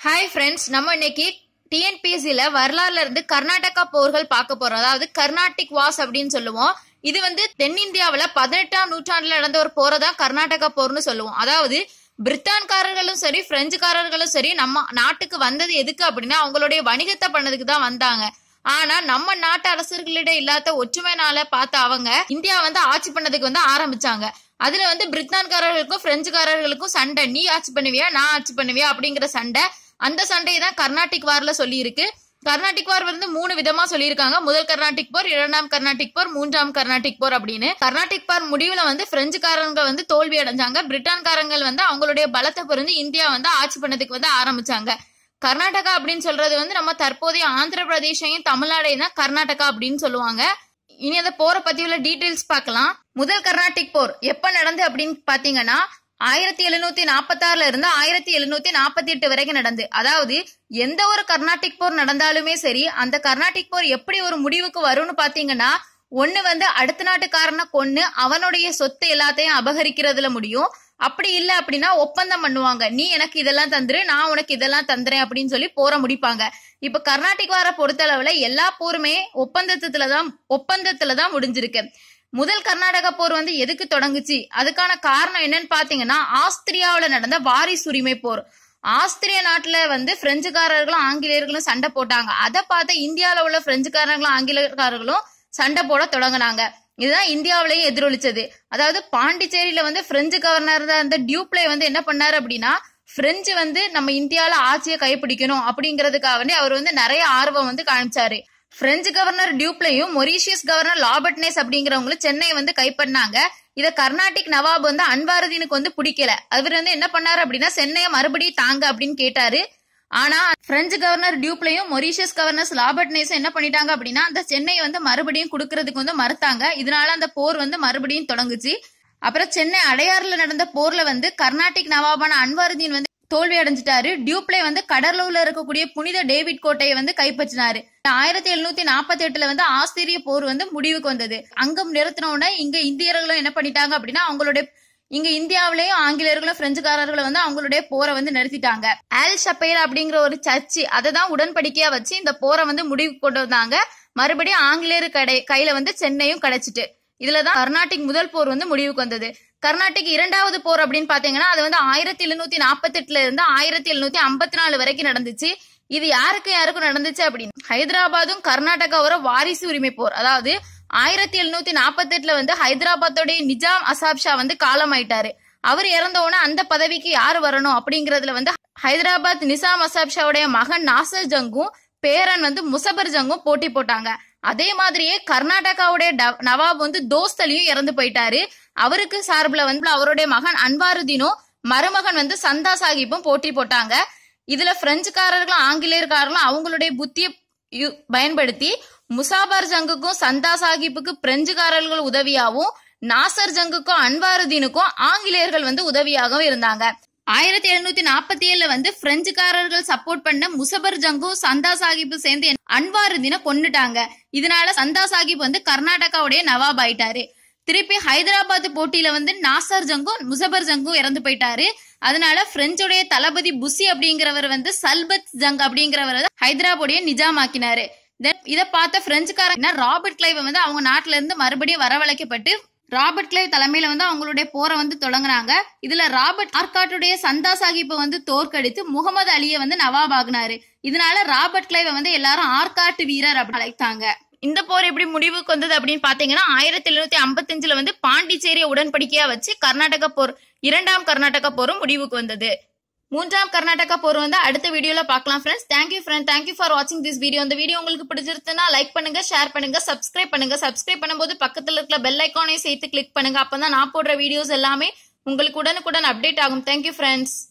hi friends நம்ம இன்னைக்கு டிஎன்பிஎஸ்சில வரலாறுல இருந்து கர்நாடகா போர்கள் பார்க்க போறோம் அதாவது கர்நாடிக் வாஸ் அப்படின்னு சொல்லுவோம் இது வந்து தென்னிந்தியாவுல பதினெட்டாம் நூற்றாண்டுல நடந்த ஒரு போரை தான் கர்நாடகா போர்னு சொல்லுவோம் அதாவது பிரித்தான்காரர்களும் சரி பிரெஞ்சுக்காரர்களும் சரி நம்ம நாட்டுக்கு வந்தது எதுக்கு அப்படின்னா அவங்களுடைய வணிகத்தை பண்ணதுக்கு தான் வந்தாங்க ஆனா நம்ம நாட்டு அரசர்களிடம் இல்லாத ஒற்றுமைனால பார்த்த அவங்க இந்தியா வந்து ஆட்சி பண்ணதுக்கு வந்து ஆரம்பிச்சாங்க அதுல வந்து பிரித்தான்காரர்களுக்கும் பிரெஞ்சுக்காரர்களுக்கும் சண்டை நீ ஆட்சி பண்ணுவியா நான் ஆட்சி பண்ணுவியா அப்படிங்கிற சண்டை அந்த சண்டையை தான் கர்நாடிக் வார்ல சொல்லி இருக்கு கர்நாடிக் வார் வந்து மூணு விதமா சொல்லியிருக்காங்க முதல் கர்நாடிக் போர் இரண்டாம் கர்நாடிக் போர் மூன்றாம் கர்நாடிக் போர் அப்படின்னு கர்நாடிக் போர் முடிவுல வந்து பிரெஞ்சுக்காரங்க வந்து தோல்வி அடைஞ்சாங்க பிரிட்டான்காரங்கள் வந்து அவங்களுடைய பலத்தை பொருந்து இந்தியா வந்து ஆட்சி பண்ணதுக்கு வந்து ஆரம்பிச்சாங்க கர்நாடகா அப்படின்னு சொல்றது வந்து நம்ம தற்போதைய ஆந்திர பிரதேசையும் தமிழ்நாடையும் தான் கர்நாடகா அப்படின்னு சொல்லுவாங்க இனி அந்த போரை பத்தி உள்ள டீடைல்ஸ் பார்க்கலாம் முதல் கர்நாடிக் போர் எப்ப நடந்து அப்படின்னு பாத்தீங்கன்னா ஆயிரத்தி எழுநூத்தி நாற்பத்தி ஆறுல இருந்து ஆயிரத்தி எழுநூத்தி நாற்பத்தி எட்டு வரைக்கும் நடந்து அதாவது எந்த ஒரு கர்நாடிக் போர் நடந்தாலுமே சரி அந்த கர்நாடிக் போர் எப்படி ஒரு முடிவுக்கு வரும்னு பாத்தீங்கன்னா ஒண்ணு வந்து அடுத்த நாட்டுக்காரனை கொன்னு அவனுடைய சொத்து எல்லாத்தையும் அபகரிக்கிறதுல முடியும் அப்படி இல்ல அப்படின்னா ஒப்பந்தம் பண்ணுவாங்க நீ எனக்கு இதெல்லாம் தந்துரு நான் உனக்கு இதெல்லாம் தந்துறேன் அப்படின்னு சொல்லி போற முடிப்பாங்க இப்ப கர்நாடிக் வார பொறுத்தளவுல எல்லா போருமே ஒப்பந்தத்துலதான் ஒப்பந்தத்துலதான் முடிஞ்சிருக்கு முதல் கர்நாடக போர் வந்து எதுக்கு தொடங்குச்சு அதுக்கான காரணம் என்னன்னு பாத்தீங்கன்னா ஆஸ்திரியாவுல நடந்த வாரிசு உரிமை போர் ஆஸ்திரிய நாட்டுல வந்து பிரெஞ்சுக்காரர்களும் ஆங்கிலேயர்களும் சண்டை போட்டாங்க அதை பார்த்த இந்தியாவில உள்ள பிரெஞ்சுக்காரர்களும் ஆங்கிலேயக்காரர்களும் சண்டை போட தொடங்கினாங்க இதுதான் இந்தியாவிலேயே எதிரொலிச்சது அதாவது பாண்டிச்சேரியில வந்து பிரெஞ்சு கவர்னர் அந்த டியூப்ளே வந்து என்ன பண்ணாரு அப்படின்னா பிரெஞ்சு வந்து நம்ம இந்தியாவில ஆட்சியை கைப்பிடிக்கணும் அப்படிங்கிறதுக்காக வேண்டி அவர் வந்து நிறைய ஆர்வம் வந்து காமிச்சாரு பிரெஞ்சு கவர்னர் டியூப்ளையும் மொரீஷியஸ் கவர்னர் லாபர்ட்னேஸ் அப்படிங்கிறவங்களும் சென்னையை வந்து கைப்பற்றினாங்க இத கர்நாடிக் நவாப் வந்து அன்வாரதீனுக்கு வந்து பிடிக்கல அவர் வந்து என்ன பண்ணாரு அப்படின்னா சென்னையை மறுபடியும் தாங்க அப்படின்னு கேட்டாரு ஆனா பிரெஞ்சு கவர்னர் டியூப்ளையும் மொரீஷியஸ் கவர்னர் லாபர்ட்னேஸும் என்ன பண்ணிட்டாங்க அப்படின்னா அந்த சென்னையை வந்து மறுபடியும் கொடுக்கறதுக்கு வந்து மறுத்தாங்க இதனால அந்த போர் வந்து மறுபடியும் தொடங்குச்சு அப்புறம் சென்னை அடையாறுல நடந்த போர்ல வந்து கர்நாடிக் நவாபான அன்வாருதீன் வந்து தோல்வி அடைஞ்சிட்டாரு டியூப்ளே வந்து கடலூர்ல இருக்கக்கூடிய புனித டேவிட் கோட்டையை வந்து கைப்பற்றினாரு ஆயிரத்தி எழுநூத்தி நாற்பத்தி எட்டுல வந்து ஆஸ்திரிய போர் வந்து முடிவுக்கு வந்தது அங்கம் நிறுத்தினோட இங்க இந்தியர்களும் என்ன பண்ணிட்டாங்க அப்படின்னா அவங்களுடைய இங்க இந்தியாவிலேயும் ஆங்கிலேயர்களும் பிரெஞ்சுக்காரர்களும் வந்து அவங்களுடைய போரை வந்து நிறுத்திட்டாங்க ஆல் ஷப்பைல் அப்படிங்கிற ஒரு சர்ச்சு அதை தான் உடன்படிக்கையா வச்சு இந்த போரை வந்து முடிவுக்கு கொண்டு வந்தாங்க மறுபடியும் ஆங்கிலேயர் கடை கையில வந்து சென்னையும் கிடைச்சிட்டு இதுலதான் கர்நாடிக் முதல் போர் வந்து முடிவுக்கு வந்தது கர்நாடிக் இரண்டாவது போர் அப்படின்னு பாத்தீங்கன்னா அது வந்து ஆயிரத்தி எழுநூத்தி நாற்பத்தி எட்டுல இருந்து ஆயிரத்தி எழுநூத்தி ஐம்பத்தி நாலு வரைக்கும் நடந்துச்சு இது யாருக்கு யாருக்கும் நடந்துச்சு அப்படின்னு ஹைதராபாத்தும் கர்நாடகாவோட வாரிசு உரிமை போர் அதாவது ஆயிரத்தி எழுநூத்தி நாற்பத்தி எட்டுல வந்து ஹைதராபாத்தோடைய நிஜாம் அசாப் ஷா வந்து காலமாயிட்டாரு அவர் இறந்த உடனே அந்த பதவிக்கு யார் வரணும் அப்படிங்கறதுல வந்து ஹைதராபாத் நிசாம் அசாப் ஷாவுடைய மகன் நாசர் ஜங்கும் பேரன் வந்து முசபர் ஜங்கும் போட்டி போட்டாங்க அதே மாதிரியே கர்நாடகாவுடைய நவாப் வந்து தோஸ்தலியும் இறந்து போயிட்டாரு அவருக்கு சார்பில் வந்து அவருடைய மகன் அன்வாருதீனும் மருமகன் வந்து சந்தா சாஹிப்பும் போட்டி போட்டாங்க இதுல பிரெஞ்சுக்காரர்களும் ஆங்கிலேயர்காரர்களும் அவங்களுடைய புத்திய பயன்படுத்தி முசாபர் ஜங்குக்கும் சந்தா சாஹிப்புக்கு பிரெஞ்சுக்காரர்கள் உதவியாகவும் நாசர் ஜங்குக்கும் அன்வாருதீனுக்கும் ஆங்கிலேயர்கள் வந்து உதவியாகவும் இருந்தாங்க ஆயிரத்தி எழுநூத்தி நாற்பத்தி ஏழுல வந்து பிரெஞ்சுக்காரர்கள் சப்போர்ட் பண்ண முசபர் ஜங்கும் சந்தா சாஹிப்பு சேர்ந்து அன்வாருதீனை கொண்டுட்டாங்க இதனால சந்தா சாஹிப் வந்து கர்நாடகாவுடைய நவாப் ஆயிட்டாரு திருப்பி ஹைதராபாத் போட்டியில வந்து நாசர் ஜங்கும் முசபர் ஜங்கும் இறந்து போயிட்டாரு அதனால பிரெஞ்சுடைய தளபதி புசி அப்படிங்கிறவர் வந்து சல்பத் ஜங் அப்படிங்கிறவர் ஹைதராபாடைய நிஜாம் ஆக்கினாரு இதை பார்த்த பிரெஞ்சுக்காரங்க ராபர்ட் கிளைவ் வந்து அவங்க நாட்டுல இருந்து மறுபடியும் வரவழைக்கப்பட்டு ராபர்ட் கிளைவ் தலைமையில வந்து அவங்களுடைய போரை வந்து தொடங்குனாங்க இதுல ராபர்ட் ஆர்காட்டுடைய சந்தா சாஹிப்பை வந்து தோற்கடித்து முகமது அலியை வந்து நவாப் ஆகினாரு இதனால ராபர்ட் கிளைவை வந்து எல்லாரும் ஆர்காட்டு வீரர் அப்படின்னு அழைத்தாங்க இந்த போர் எப்படி முடிவுக்கு வந்தது அப்படின்னு பாத்தீங்கன்னா ஆயிரத்தி எழுநூத்தி ஐம்பத்தஞ்சுல வந்து பாண்டிச்சேரிய உடன்படிக்கையா வச்சு கர்நாடக போர் இரண்டாம் கர்நாடக போரும் முடிவுக்கு வந்தது மூன்றாம் கர்நாடகா போர் வந்து அடுத்த வீடியோல பார்க்கலாம் friends thank you friend thank you for வாட்சிங் திஸ் வீடியோ இந்த வீடியோ உங்களுக்கு பிடிச்சிருச்சுன்னா லைக் பண்ணுங்க ஷேர் பண்ணுங்க சப்ஸ்கிரைப் பண்ணுங்க சப்ஸ்கிரைப் பண்ணும்போது பக்கத்துல இருக்கிற பெல் ஐக்கானையும் சேர்த்து கிளிக் பண்ணுங்க அப்பதான் நான் போடுற வீடியோஸ் எல்லாமே உங்களுக்கு உடனுக்குடன் அப்டேட் ஆகும் தேங்க்யூ ஃப்ரெண்ட்ஸ்